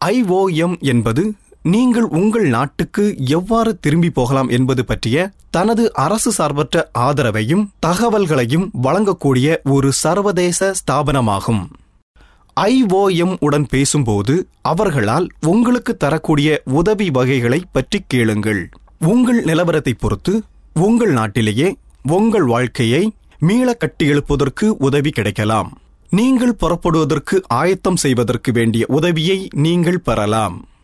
IOM என்பது நீங்கள் உங்கள் நாட்டுக்கு எவ்வாறு திரும்பி போகலாம் என்பது பற்றிய தனது அரசு சார்பற்ற ஆதரவையும் தகவல்களையும் வழங்கக்கூடிய ஒரு சர்வதேச ஸ்தாபனமாகும் ஐஓஎம் உடன் பேசும்போது அவர்களால் உங்களுக்கு தரக்கூடிய உதவி வகைகளை பற்றி கேளுங்கள் உங்கள் நிலவரத்தை பொறுத்து உங்கள் நாட்டிலேயே உங்கள் வாழ்க்கையை மீள கட்டியெழுப்பதற்கு உதவி கிடைக்கலாம் நீங்கள் புறப்படுவதற்கு ஆயத்தம் செய்வதற்கு வேண்டிய உதவியை நீங்கள் பெறலாம்